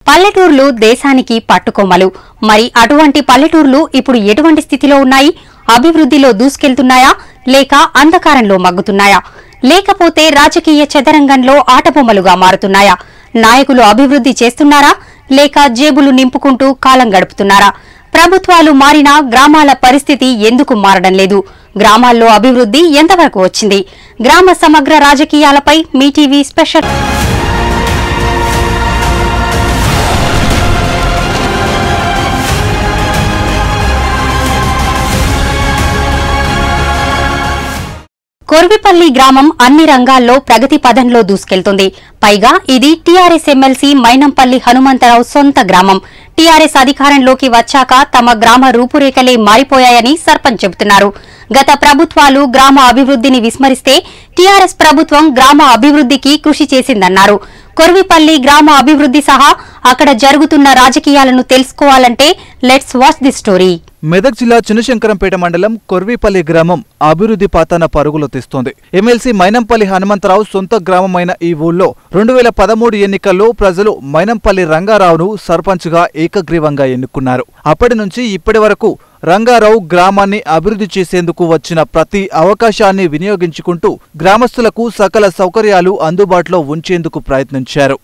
పల్లెటూర్లు దేశానికి పట్టుకొమ్మలు మరి అటువంటి పల్లెటూర్లు ఇప్పుడు ఎటువంటి స్థితిలో ఉన్నాయి అభివృద్ధిలో దూసుకెళ్తున్నాయా లేక అంధకారంలో మగ్గుతున్నాయా లేకపోతే రాజకీయ చదరంగంలో ఆటబొమ్మలుగా మారుతున్నాయా నాయకులు అభివృద్ధి చేస్తున్నారా లేక జేబులు నింపుకుంటూ కాలం గడుపుతున్నారా ప్రభుత్వాలు మారినా గ్రామాల పరిస్థితి ఎందుకు మారడం లేదు గ్రామాల్లో అభివృద్ధి ఎంతవరకు వచ్చింది గ్రామ సమగ్ర రాజకీయాలపై మీ టీవీ స్పెషల్ కొర్విపల్లి గ్రామం అన్ని రంగాల్లో ప్రగతి పదంలో దూసుకెళ్తుంది పైగా ఇది టీఆర్ఎస్ ఎమ్మెల్సీ మైనంపల్లి హనుమంతరావు సొంత గ్రామం టీఆర్ఎస్ అధికారంలోకి వచ్చాక తమ గ్రామ రూపురేఖలే మారిపోయాయని సర్పంచ్ చెబుతున్నారు గత ప్రభుత్వాలు గ్రామ అభివృద్ధిని విస్మరిస్తే టీఆర్ఎస్ ప్రభుత్వం గ్రామ అభివృద్ధికి కృషి చేసిందన్నారు కొర్విపల్లి గ్రామ అభివృద్ధి సహా అక్కడ జరుగుతున్న రాజకీయాలను తెలుసుకోవాలంటే let's watch the story Medak జిల్లా చిన్నశంకరంపేట మండలం కొర్వీపల్లి గ్రామం అభివృద్ధి పాతాన పరుగులు తీస్తోంది ఎమ్మెల్సీ మైనంపల్లి హనుమంతరావు సొంత గ్రామమైన ఈ ఊళ్ళో రెండు వేల పదమూడు ఎన్నికల్లో ప్రజలు మైనంపల్లి రంగారావును సర్పంచ్గా ఏకగ్రీవంగా ఎన్నుకున్నారు అప్పటి నుంచి ఇప్పటి వరకు రంగారావు గ్రామాన్ని అభివృద్ధి చేసేందుకు వచ్చిన ప్రతి అవకాశాన్ని వినియోగించుకుంటూ గ్రామస్తులకు సకల సౌకర్యాలు అందుబాటులో ఉంచేందుకు ప్రయత్నించారు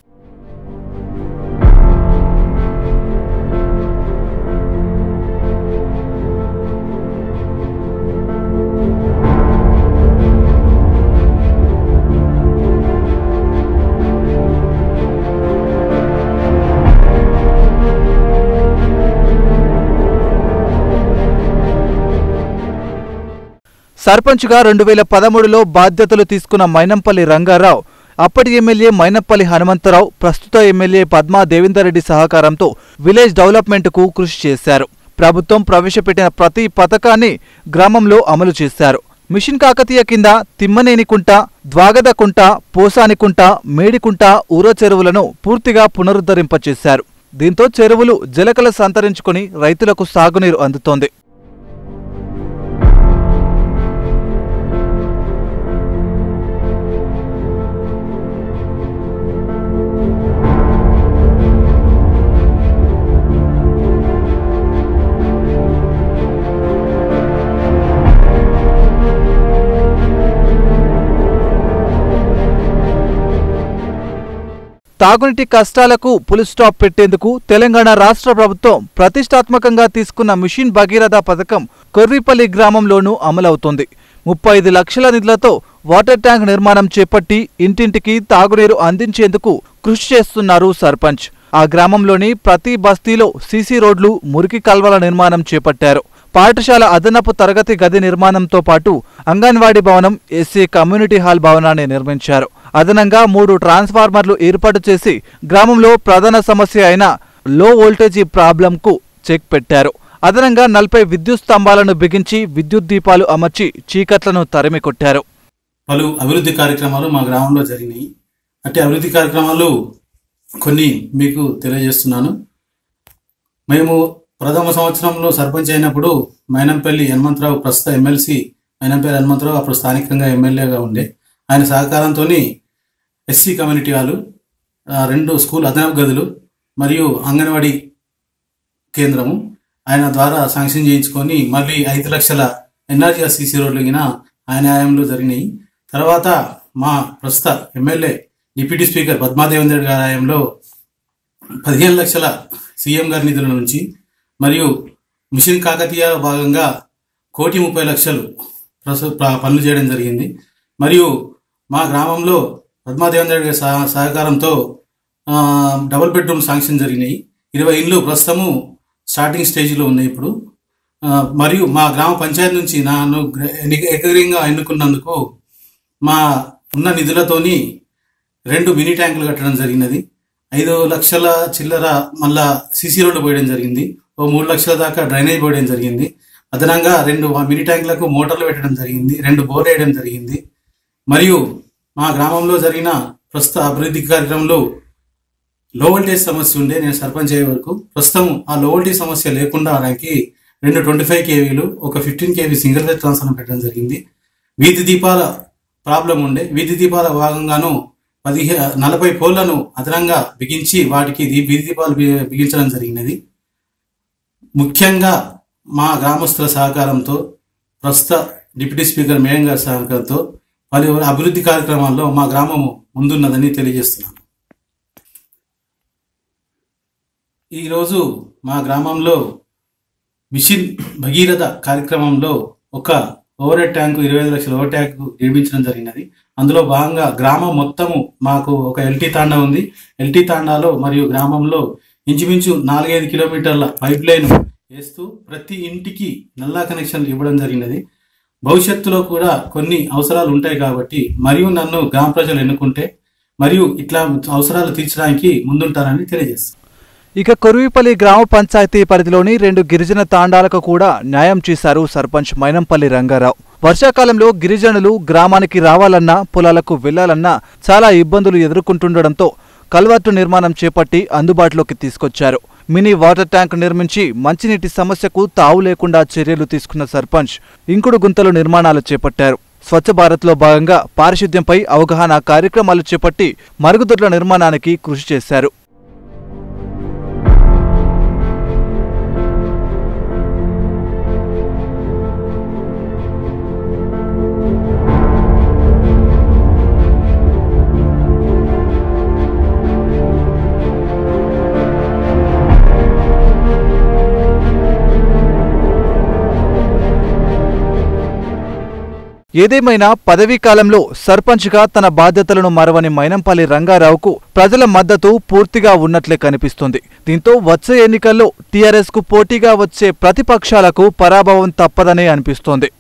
సర్పంచ్గా రెండు వేల పదమూడులో బాధ్యతలు తీసుకున్న మైనంపల్లి రంగారావు అప్పటి ఎమ్మెల్యే మైనప్పల్లి హనుమంతరావు ప్రస్తుత ఎమ్మెల్యే పద్మా దేవేందర్రెడ్డి సహకారంతో విలేజ్ డెవలప్మెంట్కు కృషి చేశారు ప్రభుత్వం ప్రవేశపెట్టిన ప్రతి పథకాన్ని గ్రామంలో అమలు చేశారు మిషన్ కాకతీయ కింద తిమ్మనేనికుంట ద్వాగదకుంట పోసానికుంట మేడికుంట ఊర చెరువులను పూర్తిగా పునరుద్ధరింపచేశారు దీంతో చెరువులు జలకల సంతరించుకుని రైతులకు సాగునీరు అందుతోంది తాగునీటి కష్టాలకు పులి స్టాప్ పెట్టేందుకు తెలంగాణ రాష్ట్ర ప్రభుత్వం ప్రతిష్టాత్మకంగా తీసుకున్న మిషన్ భగీరథ పథకం కొర్రిపల్లి గ్రామంలోనూ అమలవుతోంది ముప్పై ఐదు లక్షల నిధులతో వాటర్ ట్యాంక్ నిర్మాణం చేపట్టి ఇంటింటికి తాగునీరు అందించేందుకు కృషి చేస్తున్నారు సర్పంచ్ ఆ గ్రామంలోని ప్రతి బస్తీలో సీసీ రోడ్లు మురికి కాల్వల నిర్మాణం చేపట్టారు పాఠశాల అదనపు తరగతి గది నిర్మాణంతో పాటు అంగన్వాడీ భవనం ఎస్సీ కమ్యూనిటీ హాల్ భవనాన్ని నిర్మించారు అదనంగా మూడు ట్రాన్స్ఫార్మర్లు ఏర్పాటు చేసి గ్రామంలో ప్రధాన సమస్య అయిన లో వోల్టేజీ ప్రాబ్లంకు చెక్ పెట్టారు అదనంగా నలభై విద్యుత్ స్తంభాలను బిగించి విద్యుత్ దీపాలు అమర్చి చీకట్లను తరిమి కొట్టారు పలు అభివృద్ధి కార్యక్రమాలు మా గ్రామంలో జరిగినాయి అట్టి అభివృద్ధి కార్యక్రమాలు కొన్ని మీకు తెలియజేస్తున్నాను మేము ప్రథమ సంవత్సరంలో సర్పంచ్ అయినప్పుడు మైనంపల్లి హనుమంతరావు ప్రస్తుత ఎమ్మెల్సీ మైనంపల్లి హనుమంతరావు అప్పుడు స్థానికంగా ఎమ్మెల్యేగా ఉండే ఆయన సహకారంతో ఎస్సీ కమ్యూనిటీ హాలు ఆ, రెండు స్కూల్ అదనపు గదులు మరియు అంగన్వాడీ కేంద్రము ఆయన ద్వారా శాంక్షన్ చేయించుకొని మళ్ళీ ఐదు లక్షల ఎన్ఆర్జీఆర్ సీసీ రోడ్లు గిన ఆయన హయాంలో జరిగినాయి తర్వాత మా ప్రస్తుత ఎమ్మెల్యే డిప్యూటీ స్పీకర్ పద్మాదేవేంద్ర గారి హయాంలో పదిహేను లక్షల సీఎం గారి నిధుల నుంచి మరియు మిషన్ కాకతీయ భాగంగా కోటి ముప్పై లక్షలు ప్రస్తు- ప్ర- పనులు చేయడం జరిగింది మరియు మా గ్రామంలో పద్మాదేవేంద్ర గారి సహ- సహకారంతో ఆ, డబుల్ బెడ్రూమ్ శాంక్షన్ జరిగినాయి ఇరవై ఇండ్లు ప్రస్తుతము స్టార్టింగ్ స్టేజ్లో ఉన్నాయి ఇప్పుడు ఆ, మరియు మా గ్రామ పంచాయతీ నుంచి నన్ను గ్ర- ఎన్ని- ఏకగ్రీవంగా ఎన్నుకున్నందుకు మా ఉన్న నిధులతోని రెండు మినీ ట్యాంకులు కట్టడం జరిగినది ఐదు లక్షల చిల్లర మళ్ళా సీసీ రోడ్డు పోయడం జరిగింది ఓ మూడు లక్షల దాకా డ్రైనేజ్ పోయడం జరిగింది అదనంగా రెండు మినీ ట్యాంకులకు మోటార్లు పెట్టడం జరిగింది రెండు బోర్ వేయడం జరిగింది మరియు మా గ్రామంలో జరిగిన ప్రస్తుత అభివృద్ధి కార్యక్రమంలో లో వోల్టేజ్ సమస్య ఉండే నేను సర్పంచ్ అయ్యే వరకు ప్రస్తుతం ఆ లో వోల్టేజ్ సమస్య లేకుండా ఆయనకి రెండు ట్వంటీ ఫైవ్ కేవీలు ఒక fifteen KV single phase transformer పెట్టడం జరిగింది వీధి దీపాల ప్రాబ్లం ఉండే వీధి దీపాల భాగంగాను పదిహే నలభై పోళ్లను అదనంగా బిగించి వాటికి దీ- వీధి దీపాలు బి- బిగించడం జరిగినది ముఖ్యంగా మా గ్రామస్తుల సహకారంతో ప్రస్తుత డిప్యూటీ స్పీకర్ మేయం గారి సహకారంతో పలు అభివృద్ధి కార్యక్రమాల్లో మా గ్రామము ముందున్నదని తెలియజేస్తున్నాను ఈరోజు మా గ్రామంలో మిషన్ భగీరథ కార్యక్రమంలో ఒక ఓవర్ హెడ్ ట్యాంకు ఇరవై ఐదు లక్షల ఓవర్ ట్యాంకు నిర్మించడం జరిగినది అందులో భాగంగా గ్రామం మొత్తము మాకు ఒక ఎల్టీ తాండా ఉంది ఎల్టీ తాండాలో మరియు గ్రామంలో ఇంచుమించు నాలుగైదు కిలోమీటర్ల పైప్ లైన్ వేస్తూ ప్రతి ఇంటికి నల్లా కనెక్షన్లు ఇవ్వడం జరిగినది భవిష్యత్తులో కూడా కొన్ని అవసరాలు ఉంటాయి కాబట్టి మరియు నన్ను గ్రామ ప్రజలు ఎన్నుకుంటే మరియు ఇట్లా అవసరాలు తీర్చడానికి ముందుంటారని తెలియజేస్తాను ఇక కొరువిపల్లి గ్రామ పంచాయతీ పరిధిలోని రెండు గిరిజన తాండాలకు కూడా న్యాయం చేశారు సర్పంచ్ మైనంపల్లి రంగారావు వర్షాకాలంలో గిరిజనులు గ్రామానికి రావాలన్నా పొలాలకు వెళ్లాలన్నా చాలా ఇబ్బందులు ఎదుర్కొంటుండటంతో కల్వర్టు నిర్మాణం చేపట్టి అందుబాటులోకి తీసుకొచ్చారు మినీ వాటర్ ట్యాంక్ నిర్మించి మంచినీటి సమస్యకు తావు లేకుండా చర్యలు తీసుకున్న సర్పంచ్ ఇంకుడు గుంతలు నిర్మాణాలు చేపట్టారు స్వచ్ఛ భారత్లో భాగంగా పారిశుద్ధ్యంపై అవగాహన కార్యక్రమాలు చేపట్టి మరుగుదొడ్ల నిర్మాణానికి కృషి చేశారు ఏదేమైనా పదవీ కాలంలో సర్పంచ్గా తన బాధ్యతలను మరవని మైనంపల్లి రంగారావుకు ప్రజల మద్దతు పూర్తిగా ఉన్నట్లే కనిపిస్తుంది దీంతో వచ్చే ఎన్నికల్లో టీఆర్ఎస్ కు పోటీగా వచ్చే ప్రతిపక్షాలకు పరాభవం తప్పదనే అనిపిస్తోంది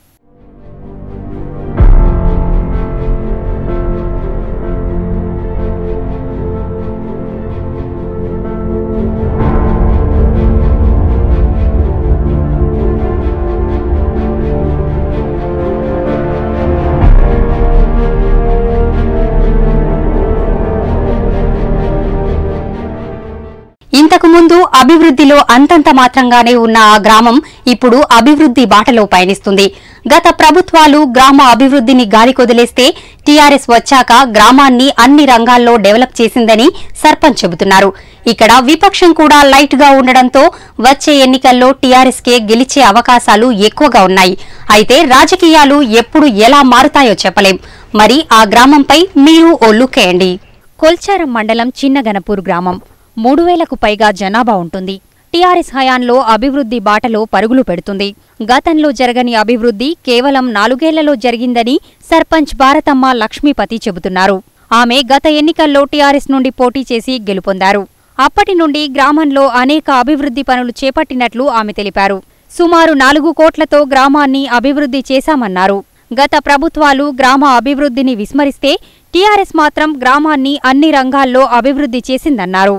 ఇంతకు ముందు అభివృద్ధిలో అంతంత మాత్రంగానే ఉన్న ఆ గ్రామం ఇప్పుడు అభివృద్ధి బాటలో పయనిస్తుంది గత ప్రభుత్వాలు గ్రామ అభివృద్ధిని గాలికొదిలేస్తే టీఆర్ఎస్ వచ్చాక గ్రామాన్ని అన్ని రంగాల్లో డెవలప్ చేసిందని సర్పంచ్ చెబుతున్నారు ఇక్కడ విపక్షం కూడా లైట్ గా ఉండడంతో వచ్చే ఎన్నికల్లో టీఆర్ఎస్ కే గెలిచే అవకాశాలు ఎక్కువగా ఉన్నాయి అయితే రాజకీయాలు ఎప్పుడు ఎలా మారుతాయో చెప్పలేం మరి ఆ గ్రామంపై మీరు ఓ లుక్ వేయండి కొల్చారం మండలం చిన్నగనపూర్ గ్రామం మూడు వేలకు పైగా జనాభా ఉంటుంది టీఆర్ఎస్ హయాంలో అభివృద్ధి బాటలో పరుగులు పెడుతుంది గతంలో జరగని అభివృద్ధి కేవలం నాలుగేళ్లలో జరిగిందని సర్పంచ్ భారతమ్మ లక్ష్మీపతి చెబుతున్నారు ఆమె గత ఎన్నికల్లో టీఆర్ఎస్ నుండి పోటీ చేసి గెలుపొందారు అప్పటి నుండి గ్రామంలో అనేక అభివృద్ధి పనులు చేపట్టినట్లు ఆమె తెలిపారు సుమారు నాలుగు కోట్లతో గ్రామాన్ని అభివృద్ధి చేశామన్నారు గత ప్రభుత్వాలు గ్రామ అభివృద్ధిని విస్మరిస్తే టీఆర్ఎస్ మాత్రం గ్రామాన్ని అన్ని రంగాల్లో అభివృద్ధి చేసిందన్నారు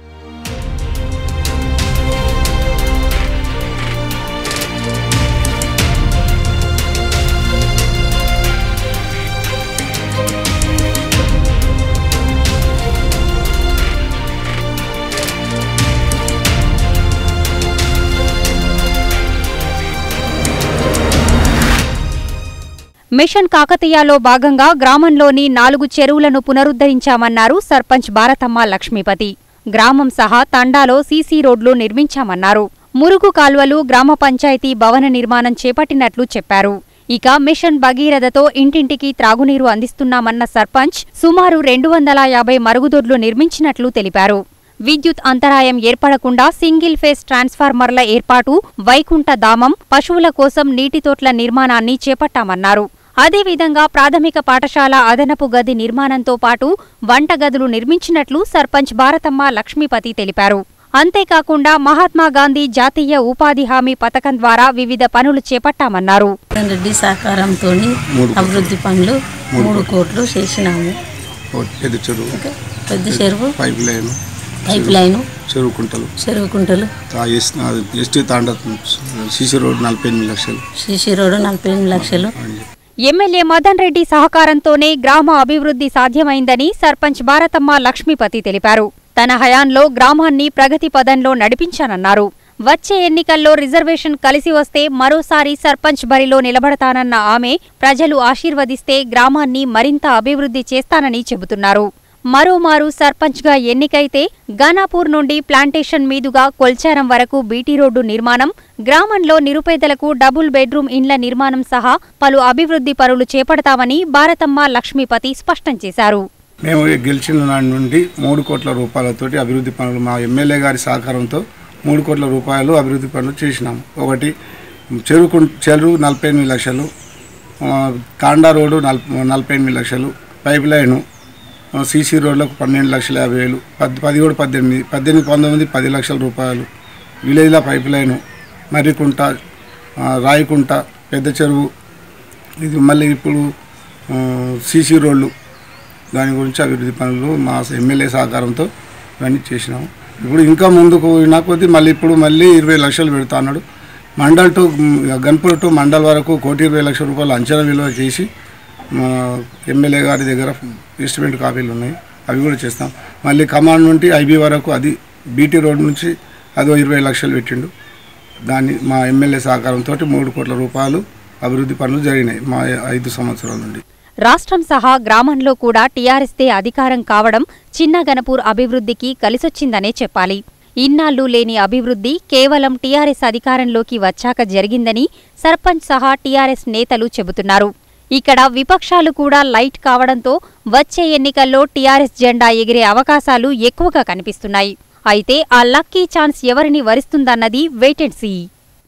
మిషన్ కాకతీయలో భాగంగా గ్రామంలోని నాలుగు చెరువులను పునరుద్ధరించామన్నారు సర్పంచ్ భారతమ్మ లక్ష్మీపతి గ్రామం సహా తండాలో సీసీ రోడ్లు నిర్మించామన్నారు మురుగు కాల్వలు గ్రామ పంచాయతీ భవన నిర్మాణం చేపట్టినట్లు చెప్పారు ఇక మిషన్ భగీరథతో ఇంటింటికి త్రాగునీరు అందిస్తున్నామన్న సర్పంచ్ సుమారు రెండు వందల యాభై మరుగుదొడ్లు నిర్మించినట్లు తెలిపారు విద్యుత్ అంతరాయం ఏర్పడకుండా సింగిల్ ఫేస్ ట్రాన్స్ఫార్మర్ల ఏర్పాటు వైకుంఠ ధామం పశువుల కోసం నీటి తోట్ల నిర్మాణాన్ని చేపట్టామన్నారు అదేవిధంగా ప్రాథమిక పాఠశాల అదనపు గది నిర్మాణంతో పాటు వంటగదులు నిర్మించినట్లు సర్పంచ్ భారతమ్మ లక్ష్మీపతి తెలిపారు అంతేకాకుండా మహాత్మా గాంధీ జాతీయ ఉపాధి హామీ పథకం ద్వారా వివిధ పనులు చేపట్టామన్నారు రెడ్డి సహకారంతో అభివృద్ధి పనులు మూడు కోట్లు చేసినాము ఒకటి పెద్ద చెరువు పెద్ద చెరువు పైప్ లైన్ పైప్ లైను చెరువు కుంటలు చెరువు కుంటలు ఆ ఎస్ ఎస్టీ తాండ సీసీ రోడ్ నలభై ఎనిమిది లక్షలు సీసీ రోడ్డు నలభై ఎనిమిది లక్షలు ఎమ్మెల్యే మదన్ రెడ్డి సహకారంతోనే గ్రామ అభివృద్ధి సాధ్యమైందని సర్పంచ్ భారతమ్మ లక్ష్మీపతి తెలిపారు తన హయాంలో గ్రామాన్ని ప్రగతి పదంలో నడిపించానన్నారు వచ్చే ఎన్నికల్లో రిజర్వేషన్ కలిసి వస్తే మరోసారి సర్పంచ్ బరిలో నిలబడతానన్న ఆమె ప్రజలు ఆశీర్వదిస్తే గ్రామాన్ని మరింత అభివృద్ధి చేస్తానని చెబుతున్నారు మరోమారు సర్పంచ్గా ఎన్నికైతే గానాపూర్ నుండి ప్లాంటేషన్ మీదుగా కొల్చారం వరకు బీటీ రోడ్డు నిర్మాణం గ్రామంలో నిరుపేదలకు డబుల్ బెడ్రూమ్ ఇండ్ల నిర్మాణం సహా పలు అభివృద్ధి పనులు చేపడతామని భారతమ్మ లక్ష్మీపతి స్పష్టం చేశారు మేము గెలిచిన నాటి నుండి మూడు కోట్ల రూపాయలతోటి అభివృద్ధి పనులు మా ఎమ్మెల్యే గారి సహకారంతో మూడు కోట్ల రూపాయలు అభివృద్ధి పనులు చేసినాము ఒకటి చెరుకు చెరువు నలభై ఎనిమిది లక్షలు ఆ, తాండా రోడ్డు నల్ నలభై ఎనిమిది లక్షలు పైప్ లైను ఆ, సీసీ రోడ్లకు పన్నెండు లక్షల యాభై వేలు పద్ పదిహేడు పద్దెనిమిది పద్దెనిమిది పంతొమ్మిది పది లక్షల రూపాయలు విలేజ్ల పైప్ లైను మర్రికుంట ఆ, రాయికుంట పెద్ద చెరువు ఇది మళ్ళీ ఇప్పుడు ఆ, సీసీ రోడ్లు దాని గురించి అభివృద్ధి పనులు మా ఎమ్మెల్యే సహకారంతో ఇవన్నీ చేసినాము ఇప్పుడు ఇంకా ముందుకు పోయినా కొద్దీ మళ్ళీ ఇప్పుడు మళ్ళీ ఇరవై లక్షలు పెడతా అన్నాడు మండల్ టు గన్పూర్ టు మండల్ వరకు కోటి ఇరవై లక్షల రూపాయలు అంచనా విలువ చేసి మా ఎమ్మెల్యే గారి దగ్గర ఎస్టిమేట్ కాపీలు ఉన్నాయి అవి కూడా చేస్తాం మళ్ళీ కమాండ్ నుండి ఐబీ వరకు అది బీటీ రోడ్ నుంచి అదో ఇరవై లక్షలు పెట్టిండు దాన్ని మా ఎమ్మెల్యే సహకారంతో మూడు కోట్ల రూపాయలు అభివృద్ధి పనులు జరిగినాయి మా ఐదు సంవత్సరాల నుండి రాష్ట్రం సహా గ్రామంలో కూడా టీఆర్ఎస్దే అధికారం కావడం చిన్న గణపూర్ అభివృద్ధికి కలిసొచ్చిందనే చెప్పాలి ఇన్నాళ్లు లేని అభివృద్ధి కేవలం టీఆర్ఎస్ అధికారంలోకి వచ్చాక జరిగిందని సర్పంచ్ సహా టీఆర్ఎస్ నేతలు చెబుతున్నారు ఇక్కడ విపక్షాలు కూడా లైట్ కావడంతో వచ్చే ఎన్నికల్లో టీఆర్ఎస్ జెండా ఎగిరే అవకాశాలు ఎక్కువగా కనిపిస్తున్నాయి అయితే ఆ లక్కీ ఛాన్స్ ఎవరిని వరిస్తుందన్నది వెయిట్ అండ్ సీ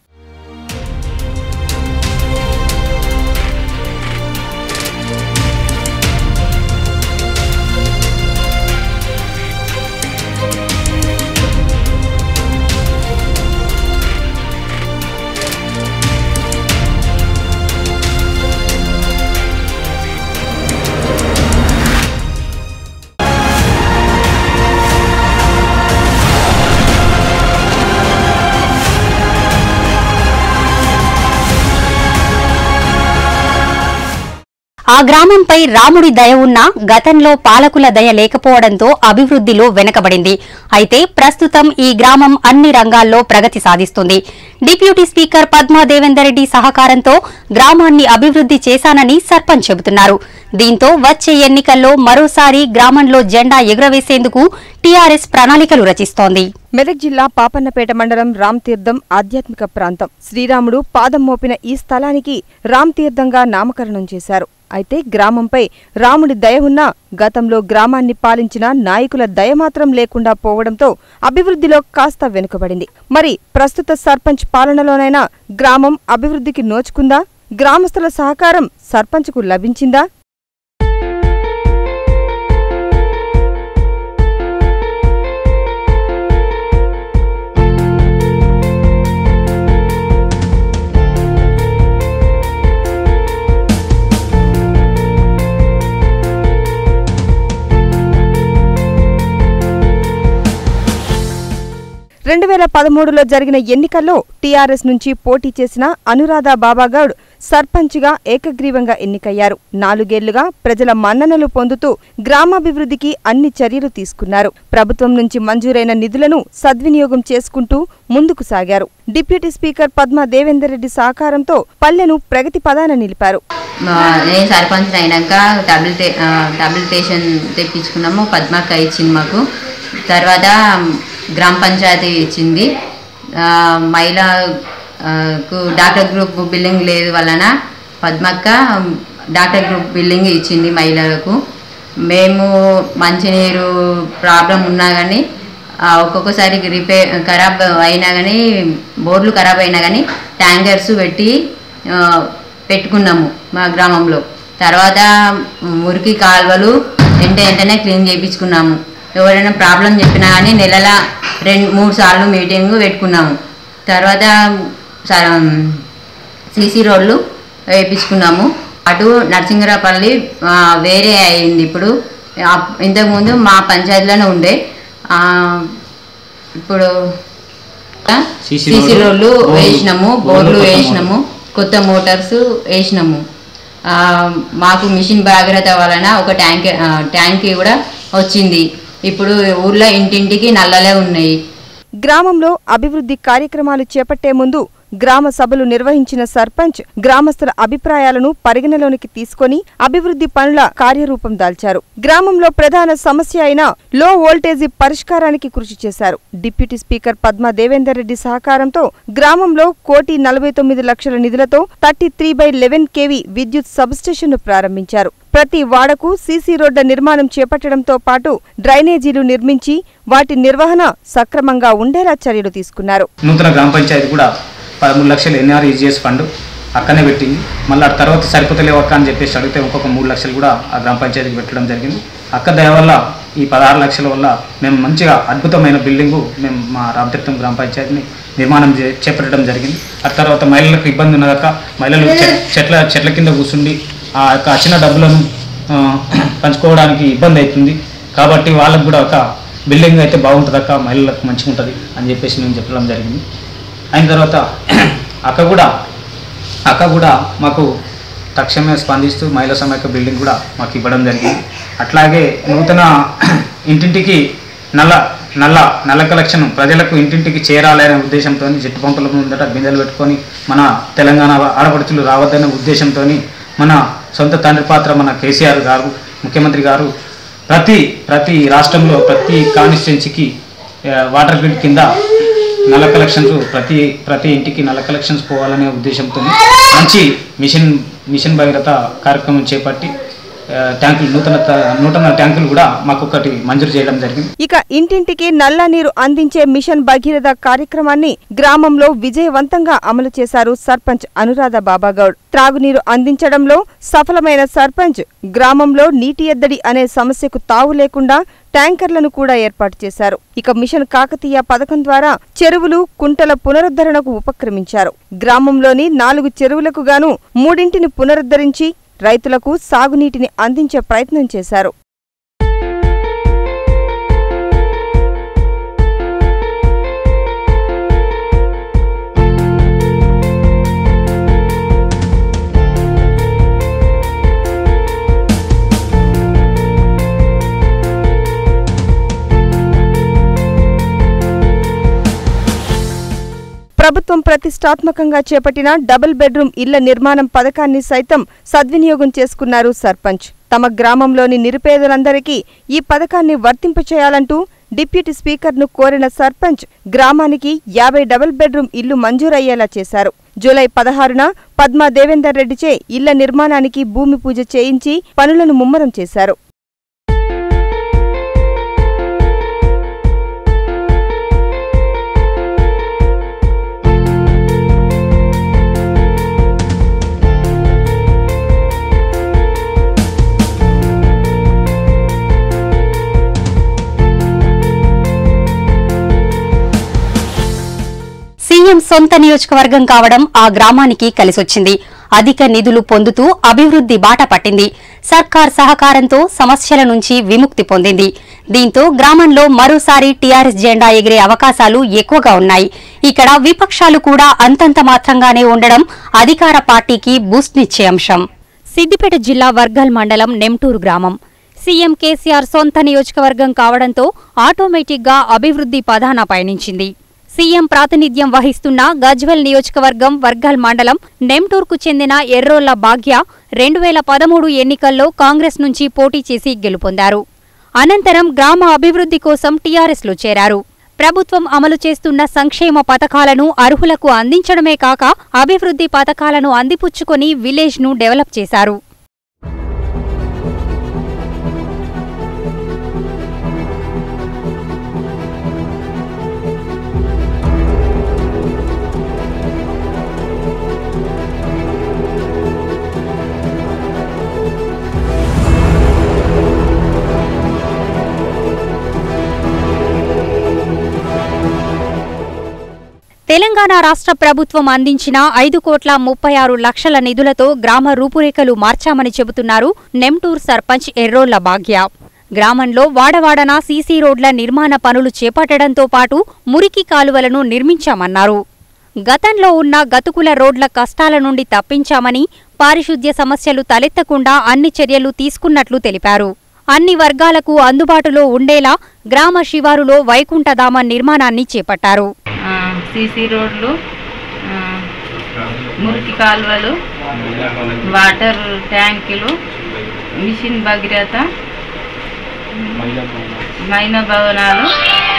ఆ గ్రామంపై రాముడి దయ ఉన్నా గతంలో పాలకుల దయ లేకపోవడంతో అభివృద్ధిలో వెనకబడింది అయితే ప్రస్తుతం ఈ గ్రామం అన్ని రంగాల్లో ప్రగతి సాధిస్తుంది డిప్యూటీ స్పీకర్ పద్మా దేవేందర్ రెడ్డి సహకారంతో గ్రామాన్ని అభివృద్ధి చేశానని సర్పంచ్ చెబుతున్నారు దీంతో వచ్చే ఎన్నికల్లో మరోసారి గ్రామంలో జెండా ఎగురవేసేందుకు టీఆర్ఎస్ ప్రణాళికలు రచిస్తోంది మెదక్ జిల్లా పాపన్నపేట మండలం రామ్తీర్థం ఆధ్యాత్మిక ప్రాంతం శ్రీరాముడు పాదం మోపిన ఈ స్థలానికి రామ్తీర్థంగా నామకరణం చేశారు అయితే గ్రామంపై రాముడి దయ ఉన్నా గతంలో గ్రామాన్ని పాలించిన నాయకుల దయ మాత్రం లేకుండా పోవడంతో అభివృద్ధిలో కాస్త వెనుకబడింది మరి ప్రస్తుత సర్పంచ్ పాలనలోనైనా గ్రామం అభివృద్ధికి నోచుకుందా గ్రామస్తుల సహకారం సర్పంచ్కు లభించిందా రెండు వేల పదమూడులో జరిగిన ఎన్నికల్లో టీఆర్ఎస్ నుంచి పోటీ చేసిన అనురాధ బాబాగౌడ్ సర్పంచ్గా ఏకగ్రీవంగా ఎన్నికయ్యారు నాలుగేళ్లుగా ప్రజల మన్ననలు పొందుతూ గ్రామాభివృద్ధికి అన్ని చర్యలు తీసుకున్నారు ప్రభుత్వం నుంచి మంజూరైన నిధులను సద్వినియోగం చేసుకుంటూ ముందుకు సాగారు డిప్యూటీ స్పీకర్ పద్మా దేవేందర్ రెడ్డి సహకారంతో పల్లెను ప్రగతి పదాన నిలిపారు మా- నేను సర్పంచ్ అయినాక టబిలిటే టబిలిటేషన్ తెప్పించుకున్నాము పద్మక్క ఇచ్చింది మాకు తర్వాత గ్రామ పంచాయతీ ఇచ్చింది ఆ, మహిళ ఆ, కు డాక్టర్ గ్రూప్ బిల్డింగ్ లేదు వలన పద్మక్క డాక్టర్ గ్రూప్ బిల్డింగ్ ఇచ్చింది మహిళలకు మేము మంచినీరు ప్రాబ్లం ఉన్నా కానీ ఆ, ఒక్కొక్కసారి రిపేర్ ఖరాబ్ అయినా కానీ బోర్లు ఖరాబ్ అయినా కానీ ట్యాంకర్స్ పెట్టి ఆ, పెట్టుకున్నాము మా గ్రామంలో తర్వాత మురికి కాలువలు వెంట వెంటనే క్లీన్ చేయించుకున్నాము ఎవరైనా ప్రాబ్లం చెప్పినా కానీ నెలల రెండు మూడు సార్లు మీటింగ్ పెట్టుకున్నాము తర్వాత సీసీ రోడ్లు వేయించుకున్నాము అటు నరసింగరాపల్లి ఆ, వేరే అయింది ఇప్పుడు ఆ- ఇంతకుముందు మా పంచాయతీలోనే ఉండే ఆ, ఇప్పుడు సీసీ సీసీ రోడ్లు, రోడ్లు బోర్లు, వేసినాము బోర్లు బోర్లు కొత్త వేసినాము కొత్త మోటార్స్ వేసినాము ఆ, మాకు మిషన్ భాగీరథ వలన ఒక ట్యాంక్ ఆ, ట్యాంక్ కూడా వచ్చింది ఇప్పుడు ఊర్లో ఇంటింటికి నల్లలే ఉన్నాయి గ్రామంలో అభివృద్ధి కార్యక్రమాలు చేపట్టే ముందు గ్రామ సభలు నిర్వహించిన సర్పంచ్ గ్రామస్తుల అభిప్రాయాలను పరిగణలోనికి తీసుకొని అభివృద్ధి పనుల కార్యరూపం దాల్చారు గ్రామంలో ప్రధాన సమస్య అయిన లో వోల్టేజీ పరిష్కారానికి కృషి చేశారు డిప్యూటీ స్పీకర్ పద్మా దేవేందర్ రెడ్డి సహకారంతో గ్రామంలో కోటి నలభై తొమ్మిది లక్షల నిధులతో thirty three by eleven KV విద్యుత్ సబ్స్టేషన్ను ప్రారంభించారు ప్రతి వాడకు సీసీ రోడ్ల నిర్మాణం చేపట్టడంతో పాటు డ్రైనేజీలు నిర్మించి వాటి నిర్వహణ సక్రమంగా ఉండేలా చర్యలు తీసుకున్నారు నూతన గ్రామ పంచాయతీ కూడా పదమూడు లక్షలు ఎన్ఆర్ఈజిఎస్ ఫండ్ అక్కనే పెట్టింది మళ్ళీ ఆ తర్వాత సరిపోతలేవు అక్క అని చెప్పేసి అడిగితే ఇంకొక మూడు లక్షలు కూడా ఆ గ్రామ పంచాయతీకి పెట్టడం జరిగింది అక్క దయ వల్ల ఈ పదహారు లక్షల వల్ల మేము మంచిగా అద్భుతమైన బిల్డింగు మేము మా రామతీర్థం గ్రామ పంచాయతీని నిర్మాణం చే చేపట్టడం జరిగింది ఆ తర్వాత మహిళలకు ఇబ్బంది ఉన్నదాక మహిళలు చె- చెట్ల చెట్ల కింద కూర్చుండి ఆ యొక్క వచ్చిన డబ్బులను ఆ, పంచుకోవడానికి ఇబ్బంది అవుతుంది కాబట్టి వాళ్ళకు కూడా ఒక బిల్డింగ్ అయితే బాగుంటుంది అక్క మహిళలకు మంచిగా ఉంటుంది అని చెప్పేసి మేము చెప్పడం జరిగింది అయిన తర్వాత అక్క కూడా అక్క కూడా మాకు తక్షణమే స్పందిస్తూ మహిళా సమైక్య బిల్డింగ్ కూడా మాకు ఇవ్వడం జరిగింది అట్లాగే నూతన ఇంటింటికి నల్ల నల్ల నల్ల కలెక్షన్ ప్రజలకు ఇంటింటికి చేరాలనే ఉద్దేశంతో జట్టు పంపుల ముందట బిందెలు పెట్టుకొని మన తెలంగాణ ఆడపడుచులు రావద్దనే ఉద్దేశంతో మన సొంత తండ్రి పాత్ర మన కేసీఆర్ గారు ముఖ్యమంత్రి గారు ప్రతి ప్రతి రాష్ట్రంలో ప్రతి కాన్స్టిట్యున్సీకి వాటర్ గ్రిడ్ కింద నల్ల కలెక్షన్స్ ప్రతి ప్రతి ఇంటికి నల్ల కలెక్షన్స్ పోవాలనే ఉద్దేశంతో మంచి మిషన్ మిషన్ భగీరథ కార్యక్రమం చేపట్టి ఆ, ట్యాంకులు నూతన త- నూతన ట్యాంకులు కూడా మాకు ఒకటి మంజూరు చేయడం జరిగింది ఇక ఇంటింటికి నల్ల నీరు అందించే మిషన్ భగీరథ కార్యక్రమాన్ని గ్రామంలో విజయవంతంగా అమలు చేశారు సర్పంచ్ అనురాధ బాబాగౌడ్ త్రాగునీరు అందించడంలో సఫలమైన సర్పంచ్ గ్రామంలో నీటి ఎద్దడి అనే సమస్యకు తావు లేకుండా ట్యాంకర్లను కూడా ఏర్పాటు చేశారు ఇక మిషన్ కాకతీయ పథకం ద్వారా చెరువులు కుంటల పునరుద్ధరణకు ఉపక్రమించారు గ్రామంలోని నాలుగు చెరువులకు గాను మూడింటిని పునరుద్ధరించి రైతులకు సాగునీటిని అందించే ప్రయత్నం చేశారు ప్రభుత్వం ప్రతిష్టాత్మకంగా చేపట్టిన డబుల్ బెడ్రూమ్ ఇళ్ల నిర్మాణం పథకాన్ని సైతం సద్వినియోగం చేసుకున్నారు సర్పంచ్ తమ గ్రామంలోని నిరుపేదలందరికీ ఈ పథకాన్ని వర్తింపచేయాలంటూ డిప్యూటీ స్పీకర్ను కోరిన సర్పంచ్ గ్రామానికి యాభై డబుల్ బెడ్రూమ్ ఇల్లు మంజూరయ్యేలా చేశారు జూలై పదహారున పద్మా దేవేందర్ రెడ్డిచే ఇళ్ల నిర్మాణానికి భూమి పూజ చేయించి పనులను ముమ్మరం చేశారు సీఎం సొంత నియోజకవర్గం కావడం ఆ గ్రామానికి కలిసొచ్చింది అధిక నిధులు పొందుతూ అభివృద్ధి బాట పట్టింది సర్కార్ సహకారంతో సమస్యల నుంచి విముక్తి పొందింది దీంతో గ్రామంలో మరోసారి టీఆర్ఎస్ జెండా ఎగిరే అవకాశాలు ఎక్కువగా ఉన్నాయి ఇక్కడ విపక్షాలు కూడా అంతంత మాత్రంగానే ఉండడం అధికార పార్టీకి బూస్ట్నిచ్చే అంశం సిద్దిపేట జిల్లా వర్గల్ మండలం నెమ్టూరు గ్రామం సీఎం కేసీఆర్ సొంత నియోజకవర్గం కావడంతో ఆటోమేటిక్గా అభివృద్ధి పదాన పయనించింది సీఎం ప్రాతినిధ్యం వహిస్తున్న గజ్వెల్ నియోజకవర్గం వర్గల్ మండలం నెమ్టూర్కు చెందిన ఎర్రోళ్ల భాగ్య రెండు వేల పదమూడు ఎన్నికల్లో కాంగ్రెస్ నుంచి పోటీ చేసి గెలుపొందారు అనంతరం గ్రామ అభివృద్ధి కోసం టీఆర్ఎస్లో చేరారు ప్రభుత్వం అమలు చేస్తున్న సంక్షేమ పథకాలను అర్హులకు అందించడమే కాక అభివృద్ధి పథకాలను అందిపుచ్చుకొని విలేజ్ను డెవలప్ చేశారు తెలంగాణ రాష్ట్ర ప్రభుత్వం అందించిన ఐదు కోట్ల ముప్పై ఆరు లక్షల నిధులతో గ్రామ రూపురేఖలు మార్చామని చెబుతున్నారు నెమ్టూర్ సర్పంచ్ ఎర్రోళ్ల భాగ్య గ్రామంలో వాడవాడన సీసీ రోడ్ల నిర్మాణ పనులు చేపట్టడంతో పాటు మురికి కాలువలను నిర్మించామన్నారు గతంలో ఉన్న గతుకుల రోడ్ల కష్టాల నుండి తప్పించామని పారిశుద్ధ్య సమస్యలు తలెత్తకుండా అన్ని చర్యలు తీసుకున్నట్లు తెలిపారు అన్ని వర్గాలకు అందుబాటులో ఉండేలా గ్రామ శివారులో వైకుంఠధామ నిర్మాణాన్ని చేపట్టారు సీసీ రోడ్లు ఆ, మురికి కాలువలు వాటర్ ట్యాంకులు మిషన్ భగీరథ మైన భవనాలు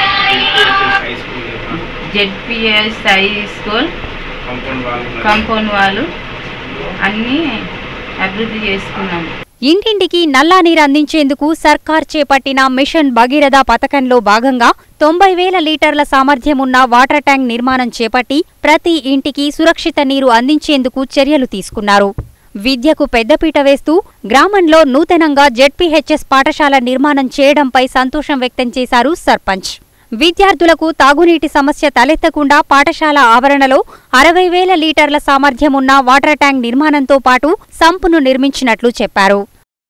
జెడ్పిఎస్ హై స్కూల్ కాంపౌండ్ వాళ్ళు అన్నీ అభివృద్ధి చేసుకున్నాము ఇంటింటికి నల్లా నీరు అందించేందుకు సర్కార్ చేపట్టిన మిషన్ భగీరథ పథకంలో భాగంగా తొంభై వేల లీటర్ల సామర్థ్యం ఉన్న వాటర్ ట్యాంక్ నిర్మాణం చేపట్టి ప్రతి ఇంటికి సురక్షిత నీరు అందించేందుకు చర్యలు తీసుకున్నారు విద్యకు పెద్దపీట వేస్తూ గ్రామంలో నూతనంగా జెడ్పీహెచ్ఎస్ పాఠశాల నిర్మాణం చేయడంపై సంతోషం వ్యక్తం చేశారు సర్పంచ్ విద్యార్థులకు తాగునీటి సమస్య తలెత్తకుండా పాఠశాల ఆవరణలో అరవై వేల లీటర్ల సామర్థ్యం ఉన్న వాటర్ ట్యాంక్ నిర్మాణంతో పాటు సంపును నిర్మించినట్లు చెప్పారు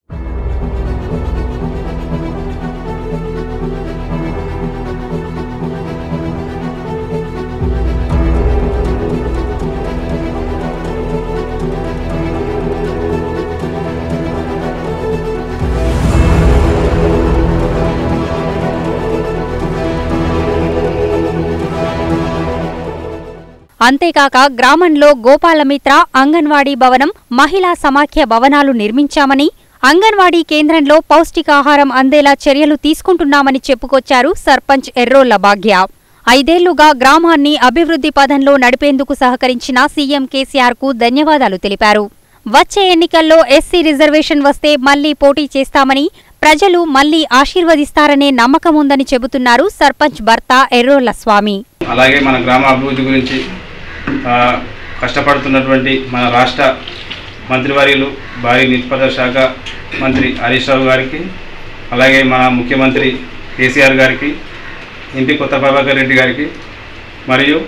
అంతేకాక గ్రామంలో గోపాలమిత్ర అంగన్వాడీ భవనం మహిళా సమాఖ్య భవనాలు నిర్మించామని అంగన్వాడీ కేంద్రంలో పౌష్టికాహారం అందేలా చర్యలు తీసుకుంటున్నామని చెప్పుకొచ్చారు సర్పంచ్ ఎర్రోళ్ల భాగ్య ఐదేళ్లుగా గ్రామాన్ని అభివృద్ధి పదంలో నడిపేందుకు సహకరించిన సీఎం కేసీఆర్ కు ధన్యవాదాలు తెలిపారు వచ్చే ఎన్నికల్లో ఎస్సీ రిజర్వేషన్ వస్తే మళ్లీ పోటీ చేస్తామని ప్రజలు మళ్లీ ఆశీర్వదిస్తారనే నమ్మకం ఉందని చెబుతున్నారు సర్పంచ్ భర్త ఎర్రోళ్ల స్వామి అలాగే మన గ్రామ అభివృద్ధి గురించి ఆ, కష్టపడుతున్నటువంటి మన రాష్ట్ర మంత్రివర్యులు భారీ నీటిపారుదల శాఖ మంత్రి హరీష్ రావు గారికి అలాగే మన ముఖ్యమంత్రి కేసీఆర్ గారికి ఎంపీ కొత్త ప్రభాకర్ రెడ్డి గారికి మరియు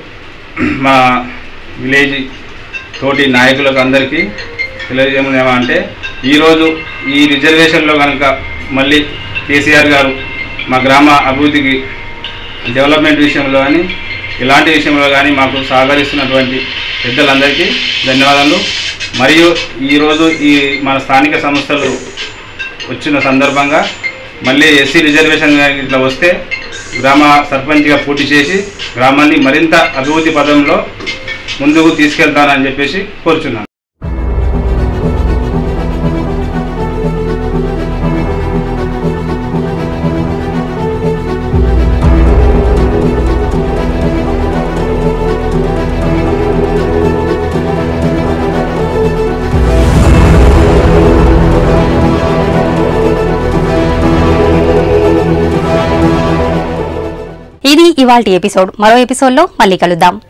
మా విలేజ్ తోటి నాయకులకు అందరికీ తెలియజేయడం ఏమంటే ఈరోజు ఈ రిజర్వేషన్లో కనుక మళ్ళీ కేసీఆర్ గారు మా గ్రామ అభివృద్ధికి డెవలప్మెంట్ విషయంలో కానీ ఇలాంటి విషయంలో కానీ మాకు సహకరిస్తున్నటువంటి పెద్దలందరికీ ధన్యవాదాలు మరియు ఈరోజు ఈ మన స్థానిక సంస్థలు వచ్చిన సందర్భంగా మళ్ళీ ఎస్సీ రిజర్వేషన్ గాని ఇట్లా వస్తే గ్రామ సర్పంచ్గా పోటీ చేసి గ్రామాన్ని మరింత అభివృద్ధి పదంలో ముందుకు తీసుకెళ్తానని చెప్పేసి కోరుచున్నాను ఇది ఇవాల్టి ఎపిసోడ్ మరో ఎపిసోడ్లో మళ్ళీ కలుద్దాం